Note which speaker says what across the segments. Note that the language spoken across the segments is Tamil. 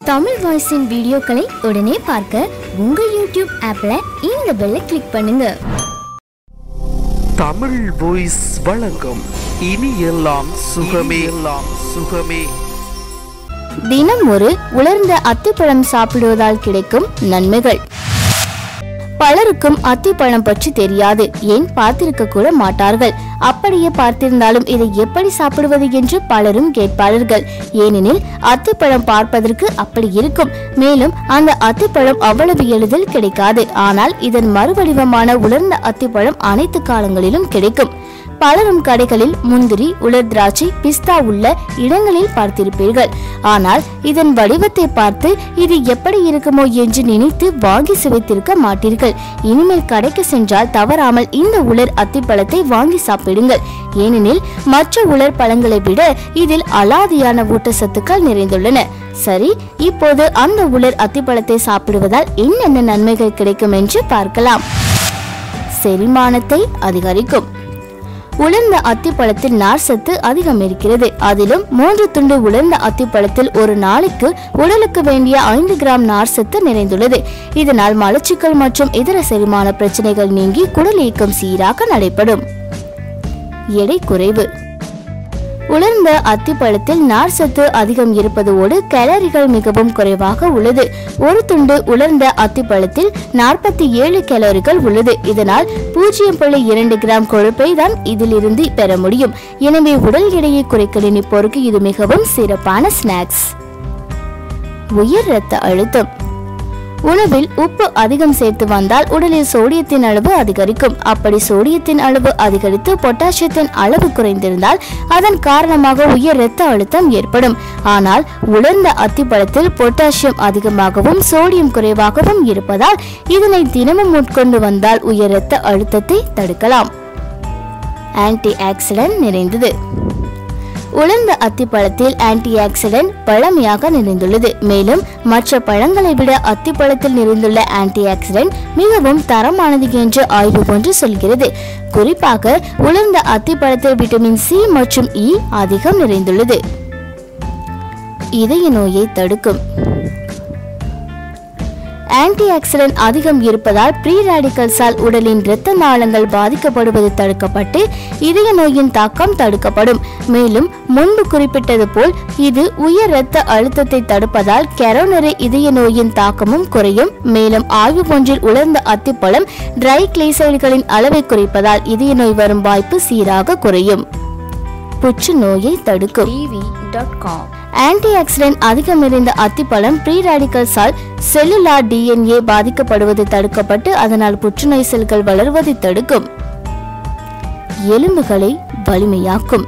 Speaker 1: தமிழ் வாய்ஸின் வீடியோக்களை உடனே பார்க்க உங்க யூடியூப் ஆப்ல இந்த பெல்லை கிளிக் பண்ணுங்க
Speaker 2: தமிழ் வாய்ஸ் வழங்கும் இனி எல்லாம் சுகமே எல்லாம் சுகமே
Speaker 1: தினம் ஒரு உலர்ந்த அத்திப்பழம் சாப்பிடுவதால் கிடைக்கும் நன்மைகள் பலருக்கும் அத்திப்பழம் பற்றி தெரியாது ஏன் பார்த்திருக்க கூட மாட்டார்கள் அப்படியே பார்த்திருந்தாலும் இதை எப்படி சாப்பிடுவது என்று பலரும் கேட்பார்கள் ஏனெனில் அத்திப்பழம் பார்ப்பதற்கு அப்படி இருக்கும் மேலும் அந்த அத்திப்பழம் அவ்வளவு எளிதில் கிடைக்காது ஆனால் இதன் மறுவடிவமான உலர்ந்த அத்திப்பழம் அனைத்து காலங்களிலும் கிடைக்கும் பலரும் கடைகளில் முந்திரி உலர் திராட்சை பிஸ்தா உள்ள இடங்களில் பார்த்திருப்பீர்கள் ஆனால் இதன் வடிவத்தை பார்த்து இது எப்படி இருக்குமோ என்று நினைத்து வாங்கி சுவைத்திருக்க மாட்டீர்கள் இனிமேல் கடைக்கு சென்றால் தவறாமல் இந்த உலர் அத்திப்பழத்தை வாங்கி சாப்பிடுங்கள் ஏனெனில் மற்ற உலர் பழங்களை விட இதில் அலாதியான ஊட்டச்சத்துக்கள் நிறைந்துள்ளன சரி இப்போது அந்த உலர் அத்திப்பழத்தை சாப்பிடுவதால் என்னென்ன நன்மைகள் கிடைக்கும் என்று பார்க்கலாம் செரிமானத்தை அதிகரிக்கும் உலர்ந்த அத்திப்பழத்தில் நார் சத்து அதிகம் இருக்கிறது அதிலும் மூன்று துண்டு உலர்ந்த அத்திப்பழத்தில் ஒரு நாளைக்கு உடலுக்கு வேண்டிய ஐந்து கிராம் நார் சத்து நிறைந்துள்ளது இதனால் மலச்சிக்கல் மற்றும் இதர செரிமான பிரச்சனைகள் நீங்கி குடல் இயக்கம் சீராக நடைபெறும் எடை குறைவு உலர்ந்த அத்திப்பழத்தில் நார் சத்து அதிகம் இருப்பதோடு கேலரிகள் மிகவும் குறைவாக உள்ளது ஒரு துண்டு உலர்ந்த அத்திப்பழத்தில் நாற்பத்தி ஏழு கேலரிகள் உள்ளது இதனால் பூஜ்ஜியம் புள்ளி இரண்டு கிராம் கொழுப்பை தான் இதிலிருந்து பெற முடியும் எனவே உடல் எடையை குறைக்க நினைப்போருக்கு இது மிகவும் சிறப்பான ஸ்நாக்ஸ் உயர் இரத்த அழுத்தம் உணவில் உப்பு அதிகம் சேர்த்து வந்தால் உடலில் சோடியத்தின் அளவு அதிகரிக்கும் அப்படி சோடியத்தின் அளவு அதிகரித்து பொட்டாசியத்தின் அளவு குறைந்திருந்தால் அதன் காரணமாக உயர் இரத்த அழுத்தம் ஏற்படும் ஆனால் உலர்ந்த அத்திப்பழத்தில் பொட்டாசியம் அதிகமாகவும் சோடியம் குறைவாகவும் இருப்பதால் இதனை தினமும் உட்கொண்டு வந்தால் உயர் இரத்த அழுத்தத்தை தடுக்கலாம் ஆன்டி ஆக்சிடென்ட் நிறைந்தது உலர்ந்த அத்திப்பழத்தில் ஆன்டி ஆக்சிடென்ட் பழமையாக நிறைந்துள்ளது மேலும் மற்ற பழங்களை விட அத்திப்பழத்தில் நிறைந்துள்ள ஆன்டி ஆக்சிடென்ட் மிகவும் தரமானது என்று ஆய்வு ஒன்று சொல்கிறது குறிப்பாக உலர்ந்த அத்திப்பழத்தில் விட்டமின் சி மற்றும் இ அதிகம் நிறைந்துள்ளது இதய நோயை தடுக்கும் ஆன்டி ஆக்சிடென்ட் அதிகம் இருப்பதால் ப்ரீ ரேடிக்கல்ஸால் உடலின் இரத்த நாளங்கள் பாதிக்கப்படுவது தடுக்கப்பட்டு இதய நோயின் தாக்கம் தடுக்கப்படும் மேலும் முன்பு குறிப்பிட்டது போல் இது உயர் இரத்த அழுத்தத்தை தடுப்பதால் கெரோனரி இதய நோயின் தாக்கமும் குறையும் மேலும் ஆய்வு ஒன்றில் உலர்ந்த அத்திப்பழம் ட்ரை கிளைசைடுகளின் அளவை குறைப்பதால் இதய நோய் வரும் வாய்ப்பு சீராக குறையும் புற்றுநோயை தடுக்கும் ஆன்டி ஆக்சிடென்ட் அதிகம் நிறைந்த அத்திப்பழம் ப்ரீ ரேடிக்கல்ஸால் செல்லுலார் டிஎன்ஏ பாதிக்கப்படுவது தடுக்கப்பட்டு அதனால் புற்றுநோய் செல்கள் வளர்வதை தடுக்கும் எலும்புகளை வலிமையாக்கும்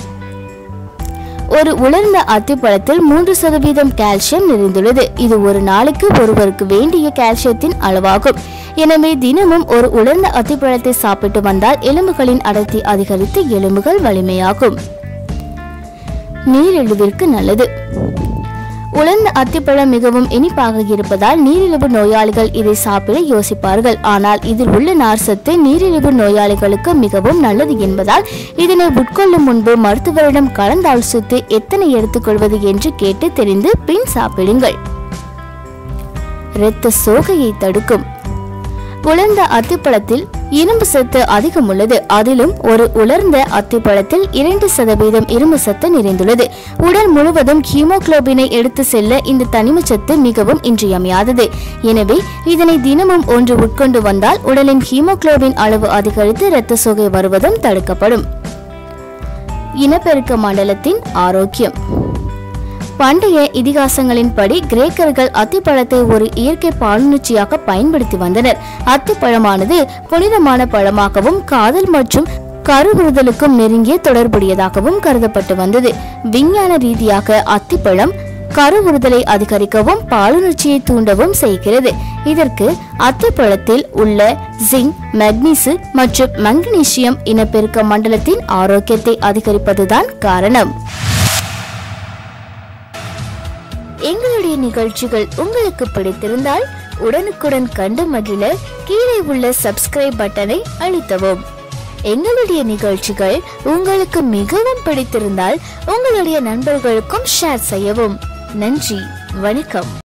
Speaker 1: ஒரு உலர்ந்த அத்திப்பழத்தில் மூன்று சதவீதம் கால்சியம் நிறைந்துள்ளது இது ஒரு நாளைக்கு ஒருவருக்கு வேண்டிய கால்சியத்தின் அளவாகும் எனவே தினமும் ஒரு உலர்ந்த அத்திப்பழத்தை சாப்பிட்டு வந்தால் எலும்புகளின் அடர்த்தி அதிகரித்து எலும்புகள் வலிமையாகும் நீரிழிவிற்கு நல்லது உலர்ந்த அத்திப்பழம் மிகவும் இனிப்பாக இருப்பதால் நீரிழிவு நோயாளிகள் இதை சாப்பிட யோசிப்பார்கள் ஆனால் இதில் உள்ள நார்சத்து நீரிழிவு நோயாளிகளுக்கு மிகவும் நல்லது என்பதால் இதனை உட்கொள்ளும் முன்பு மருத்துவரிடம் கலந்தாலோசித்து எத்தனை எடுத்துக்கொள்வது என்று கேட்டு தெரிந்து பின் சாப்பிடுங்கள் இரத்த சோகையை தடுக்கும் உலர்ந்த அத்திப்பழத்தில் இரும்பு சத்து அதிகம் உள்ளது அதிலும் ஒரு உலர்ந்த அத்திப்பழத்தில் இரண்டு சதவீதம் இரும்பு சத்து நிறைந்துள்ளது உடல் முழுவதும் ஹீமோகுளோபினை எடுத்து செல்ல இந்த தனிமச்சத்து மிகவும் இன்றியமையாதது எனவே இதனை தினமும் ஒன்று உட்கொண்டு வந்தால் உடலின் ஹீமோகுளோபின் அளவு அதிகரித்து இரத்த சோகை வருவதும் தடுக்கப்படும் இனப்பெருக்க மண்டலத்தின் ஆரோக்கியம் பண்டைய இதிகாசங்களின்படி கிரேக்கர்கள் அத்திப்பழத்தை ஒரு இயற்கை பாலுணர்ச்சியாக பயன்படுத்தி வந்தனர் அத்திப்பழமானது புனிதமான பழமாகவும் காதல் மற்றும் கருவுறுதலுக்கும் நெருங்கிய தொடர்புடையதாகவும் கருதப்பட்டு வந்தது விஞ்ஞான ரீதியாக அத்திப்பழம் கருவுறுதலை அதிகரிக்கவும் பாலுணர்ச்சியை தூண்டவும் செய்கிறது இதற்கு அத்திப்பழத்தில் உள்ள ஜிங்க் மெக்னீசு மற்றும் மங்கனீசியம் இனப்பெருக்க மண்டலத்தின் ஆரோக்கியத்தை அதிகரிப்பதுதான் காரணம் எங்களுடைய நிகழ்ச்சிகள் உங்களுக்கு பிடித்திருந்தால் உடனுக்குடன் கண்டு மகிழ கீழே உள்ள சப்ஸ்கிரைப் பட்டனை அழுத்தவும் எங்களுடைய நிகழ்ச்சிகள் உங்களுக்கு மிகவும் பிடித்திருந்தால் உங்களுடைய நண்பர்களுக்கும் ஷேர் செய்யவும் நன்றி வணக்கம்